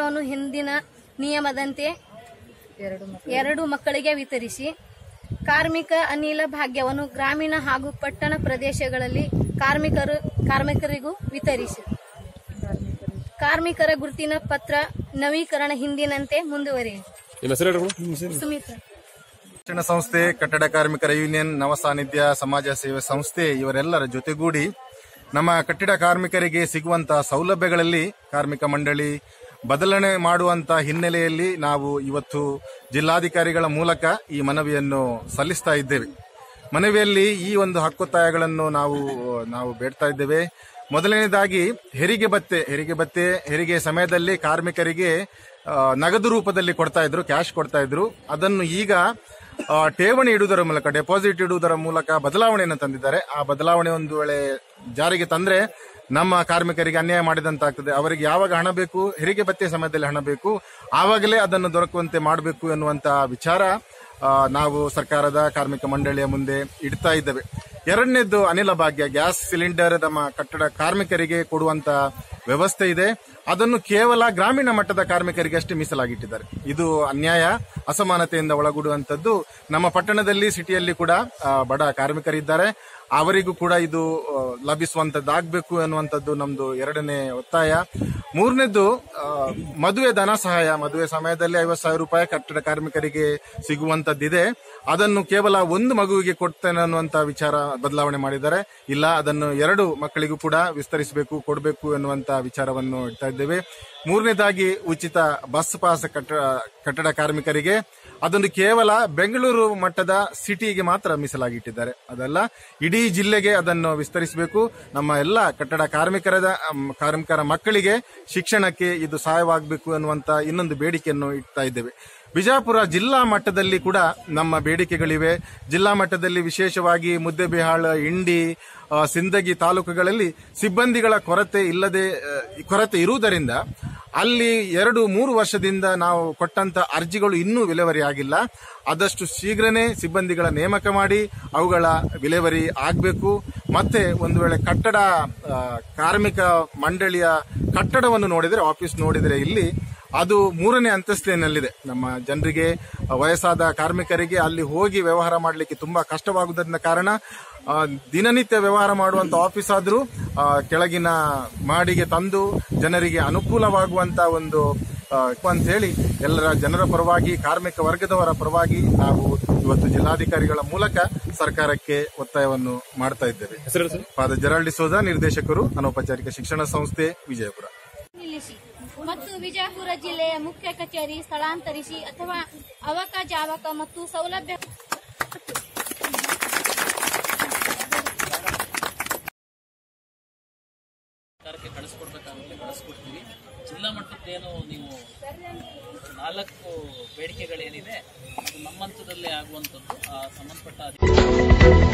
ವೇತನವನ್ನು ಹಿಂದಿನ ನಿಯಮದಂತೆ ಎರಡು ಮಕ್ಕಳಿಗೆ ವಿತರಿಸಿ ಕಾರ್ಮಿಕ ಅನಿಲ ಭಾಗ್ಯವನ್ನು ಗ್ರಾಮೀಣ ಹಾಗೂ ಪಟ್ಟಣ ಪ್ರದೇಶಗಳಲ್ಲಿ ಕಾರ್ಮಿಕರು ಕಾರ್ಮಿಕರಿಗೂ ವಿತರಿಸಿ ಕಾರ್ಮಿಕರ ಗುರುತಿನ ಪತ್ರ ನವೀಕರಣ ಹಿಂದಿನಂತೆ ಮುಂದುವರಿಯಿತು ನಿಮ್ಮ ಹೆಸರು ಹೇಳ್ರಿ ಸುಮಿತ್ರ ಶಿಕ್ಷಣ ಸಂಸ್ಥೆ ಕಟ್ಟಡ ಕಾರ್ಮಿಕರ ಯೂನಿಯನ್ ನವ ಸಾನ್ನಿಧ್ಯ ಸಮಾಜ ಸೇವೆ ಸಂಸ್ಥೆ ಇವರೆಲ್ಲರ ಜೊತೆಗೂಡಿ ನಮ್ಮ ಕಟ್ಟಡ ಕಾರ್ಮಿಕರಿಗೆ ಸಿಗುವಂತಹ ಸೌಲಭ್ಯಗಳಲ್ಲಿ ಕಾರ್ಮಿಕ ಮಂಡಳಿ ಬದಲಾವಣೆ ಮಾಡುವಂತ ಹಿನ್ನೆಲೆಯಲ್ಲಿ ನಾವು ಇವತ್ತು ಜಿಲ್ಲಾಧಿಕಾರಿಗಳ ಮೂಲಕ ಈ ಮನವಿಯನ್ನು ಸಲ್ಲಿಸ್ತಾ ಇದ್ದೇವೆ ಮನವಿಯಲ್ಲಿ ಈ ಒಂದು ಹಕ್ಕೊತ್ತಾಯಗಳನ್ನು ನಾವು ನಾವು ಬೇಡ್ತಾ ಇದ್ದೇವೆ ಮೊದಲನೇದಾಗಿ ಹೆರಿಗೆ ಭತ್ತೆ ಹೆರಿಗೆ ಭತ್ತೆ ಹೆರಿಗೆ ಸಮಯದಲ್ಲಿ ಕಾರ್ಮಿಕರಿಗೆ ಆ, ನಗದು ರೂಪದಲ್ಲಿ ಕೊಡ್ತಾ ಇದ್ರು ಕ್ಯಾಶ್ ಕೊಡ್ತಾ ಇದ್ರು ಅದನ್ನು ಈಗ ಆ, ಠೇವಣಿ ಇಡುವುದರ ಮೂಲಕ ಡೆಪಾಸಿಟ್ ಇಡುವುದರ ಮೂಲಕ ಬದಲಾವಣೆಯನ್ನು ತಂದಿದ್ದಾರೆ ಆ ಬದಲಾವಣೆ ಒಂದು ವೇಳೆ ಜಾರಿಗೆ ತಂದ್ರೆ ನಮ್ಮ ಕಾರ್ಮಿಕರಿಗೆ ಅನ್ಯಾಯ ಮಾಡಿದಂತಾಗ್ತದೆ ಅವರಿಗೆ ಯಾವಾಗ ಹಣ ಬೇಕು ಹೆರಿಗೆ ಭತ್ತೆ ಸಮಯದಲ್ಲಿ ಹಣ ಬೇಕು ಆವಾಗಲೇ ಅದನ್ನು ದೊರಕುವಂತೆ ಮಾಡಬೇಕು ಎನ್ನುವಂತ ವಿಚಾರ ಆ, ನಾವು ಸರ್ಕಾರದ ಕಾರ್ಮಿಕ ಮಂಡಳಿಯ ಮುಂದೆ ಇಡ್ತಾ ಇದ್ದೇವೆ ಎರಡನೇದ್ದು ಅನಿಲ ಭಾಗ್ಯ ಗ್ಯಾಸ್ ಸಿಲಿಂಡರ್ ನಮ್ಮ ಕಟ್ಟಡ ಕಾರ್ಮಿಕರಿಗೆ ಕೊಡುವಂತ ವ್ಯವಸ್ಥೆ ಇದೆ ಅದನ್ನು ಕೇವಲ ಗ್ರಾಮೀಣ ಮಟ್ಟದ ಕಾರ್ಮಿಕರಿಗೆ ಅಷ್ಟೇ ಮೀಸಲಾಗಿಟ್ಟಿದ್ದಾರೆ ಇದು ಅನ್ಯಾಯ ಅಸಮಾನತೆಯಿಂದ ಒಳಗೂಡುವಂತದ್ದು ನಮ್ಮ ಪಟ್ಟಣದಲ್ಲಿ ಸಿಟಿಯಲ್ಲಿ ಕೂಡ ಆ, ಬಡ ಕಾರ್ಮಿಕರಿದ್ದಾರೆ ಅವರಿಗೂ ಕೂಡ ಇದು ಆ, ಲಭಿಸುವಂತದ್ದಾಗಬೇಕು ಅನ್ನುವಂಥದ್ದು ನಮ್ದು ಎರಡನೇ ಒತ್ತಾಯ ಮೂರನೇದ್ದು ಆ, ಮದುವೆ ಧನ ಸಹಾಯ ಮದುವೆ ಸಮಯದಲ್ಲಿ ಐವತ್ತು ಸಾವಿರ ರೂಪಾಯಿ ಕಟ್ಟಡ ಕಾರ್ಮಿಕರಿಗೆ ಸಿಗುವಂತದ್ದಿದೆ ಅದನ್ನು ಕೇವಲ ಒಂದು ಮಗುವಿಗೆ ಕೊಡ್ತೇನೆ ಅನ್ನುವಂತ ವಿಚಾರ ಬದಲಾವಣೆ ಮಾಡಿದ್ದಾರೆ ಇಲ್ಲ ಅದನ್ನು ಎರಡು ಮಕ್ಕಳಿಗೂ ಕೂಡ ವಿಸ್ತರಿಸಬೇಕು ಕೊಡಬೇಕು ಎನ್ನುವಂತ ವಿಚಾರವನ್ನು ಇಡ್ತಾ ಇದ್ದೇವೆ ಮೂರನೇದಾಗಿ ಉಚಿತ ಬಸ್ ಪಾಸ್ ಕಟ್ಟಡ ಕಟ್ಟಡ ಕಾರ್ಮಿಕರಿಗೆ ಅದೊಂದು ಕೇವಲ ಬೆಂಗಳೂರು ಮಟ್ಟದ ಸಿಟಿಗೆ ಮಾತ್ರ ಮೀಸಲಾಗಿಟ್ಟಿದ್ದಾರೆ ಅದಲ್ಲ ಇಡೀ ಜಿಲ್ಲೆಗೆ ಅದನ್ನು ವಿಸ್ತರಿಸಬೇಕು ನಮ್ಮ ಎಲ್ಲ ಕಟ್ಟಡ ಕಾರ್ಮಿಕರದ ಅಮ್, ಕಾರ್ಮಿಕರ ಮಕ್ಕಳಿಗೆ ಶಿಕ್ಷಣಕ್ಕೆ ಇದು ಸಹಾಯವಾಗಬೇಕು ಅನ್ನುವಂತ ಇನ್ನೊಂದು ಬೇಡಿಕೆಯನ್ನು ಇಡ್ತಾ ಇದ್ದೇವೆ ಬಿಜಾಪುರ ಜಿಲ್ಲಾ ಮಟ್ಟದಲ್ಲಿ ಕೂಡ ನಮ್ಮ ಬೇಡಿಕೆಗಳಿವೆ ಜಿಲ್ಲಾ ಮಟ್ಟದಲ್ಲಿ ವಿಶೇಷವಾಗಿ ಮುದ್ದೆಬಿಹಾಳ ಇಂಡಿ ಆ, ಸಿಂದಗಿ ತಾಲೂಕುಗಳಲ್ಲಿ ಸಿಬ್ಬಂದಿಗಳ ಕೊರತೆ ಇಲ್ಲದೆ ಆ, ಕೊರತೆ ಇರುವುದರಿಂದ ಅಲ್ಲಿ ಎರಡು ಮೂರು ವರ್ಷದಿಂದ ನಾವು ಕೊಟ್ಟಂತ ಅರ್ಜಿಗಳು ಇನ್ನೂ ವಿಲೇವರಿ ಆಗಿಲ್ಲ ಆದಷ್ಟು ಶೀಘ್ರನೇ ಸಿಬ್ಬಂದಿಗಳ ನೇಮಕ ಮಾಡಿ ಅವುಗಳ ವಿಲೇವರಿ ಆಗಬೇಕು ಮತ್ತೆ ಒಂದು ವೇಳೆ ಕಟ್ಟಡ ಆ, ಕಾರ್ಮಿಕ ಮಂಡಳಿಯ ಕಟ್ಟಡವನ್ನು ನೋಡಿದರೆ ಆಫೀಸ್ ನೋಡಿದರೆ ಇಲ್ಲಿ ಅದು ಮೂರನೇ ಅಂತಸ್ತಿನಲ್ಲಿದೆ ನಮ್ಮ ಜನರಿಗೆ ವಯಸ್ಸಾದ ಕಾರ್ಮಿಕರಿಗೆ ಅಲ್ಲಿ ಹೋಗಿ ವ್ಯವಹಾರ ಮಾಡಲಿಕ್ಕೆ ತುಂಬಾ ಕಷ್ಟವಾಗುವುದರಿಂದ ಕಾರಣ ಆ, ದಿನನಿತ್ಯ ವ್ಯವಹಾರ ಮಾಡುವಂತ ಆಫೀಸ್ ಆದ್ರೂ ಆ, ಕೆಳಗಿನ ಮಾಡಿಗೆ ತಂದು ಜನರಿಗೆ ಅನುಕೂಲವಾಗುವಂತ ಒಂದು ಆ, ಅಂತ ಹೇಳಿ ಎಲ್ಲರ ಜನರ ಪರವಾಗಿ ಕಾರ್ಮಿಕ ವರ್ಗದವರ ಪರವಾಗಿ ನಾವು ಇವತ್ತು ಜಿಲ್ಲಾಧಿಕಾರಿಗಳ ಮೂಲಕ ಸರ್ಕಾರಕ್ಕೆ ಒತ್ತಾಯವನ್ನು ಮಾಡ್ತಾ ಇದ್ದೇವೆ ಹೆಸರು ಸರ್ ಫಾದರ್ ಜೆರಾಲ್ಡ್ ಡಿಸೋಜಾ ನಿರ್ದೇಶಕರು ಅನೌಪಚಾರಿಕ ಶಿಕ್ಷಣ ಸಂಸ್ಥೆ ವಿಜಯಪುರ ನಿಲ್ಲಿಸಿ ಮತ್ತು ವಿಜಯಪುರ ಜಿಲ್ಲೆಯ ಮುಖ್ಯ ಕಚೇರಿ ಸ್ಥಳಾಂತರಿಸಿ ಅಥವಾ ಅವಕ ಜಾವಕ ಮತ್ತು ಸೌಲಭ್ಯ ಸರ್ಕಾರಕ್ಕೆ ಕಳಿಸ್ಕೊಡ್ಬೇಕಾಗುತ್ತೆ ಕಳಿಸ್ಕೊಡ್ತೀವಿ ಜಿಲ್ಲಾ ಮಟ್ಟದ್ದೇನು ನೀವು ನಾಲ್ಕು ಬೇಡಿಕೆಗಳೇನಿದೆ ಅದು ನಮ್ಮ ಹಂತದಲ್ಲೇ ಆಗುವಂಥದ್ದು ಆ ಸಂಬಂಧಪಟ್ಟ ಅಧಿಕಾರಿ